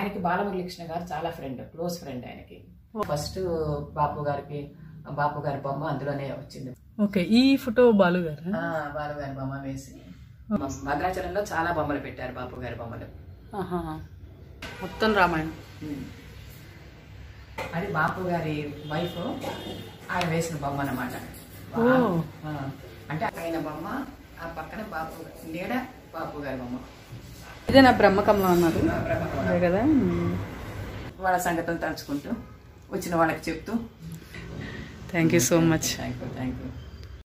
ఆయనకి బాలమురళీకృష్ణ గారు చాలా ఫ్రెండ్ క్లోజ్ ఫ్రెండ్ ఆయనకి ఫస్ట్ బాపు గారికి బాపు గారి బొమ్మ అందులోనే వచ్చింది ఓకే ఈ ఫోటో బాలు గారు ఆ, బాలు గారి బొమ్మ వేసి భద్రాచలంలో చాలా బొమ్మలు పెట్టారు బాపు గారి బొమ్మలు ఆహా. మొత్తం రామాయణం అది బాపు గారి వైఫ్ ఆయన వేసిన బొమ్మ అన్నమాట ఓ. ఆ, అంటే ఆయన బొమ్మ ఆ పక్కన బాపు నీడ బాపు గారి బొమ్మ ఇదే నా బ్రహ్మకమలం అన్నారు ఆ బ్రహ్మకమలం. అదే కదా వాళ్ళ సంగతులు తలుచుకుంటూ వచ్చిన వాళ్ళకి చెప్తూ thank you so much thank you thank you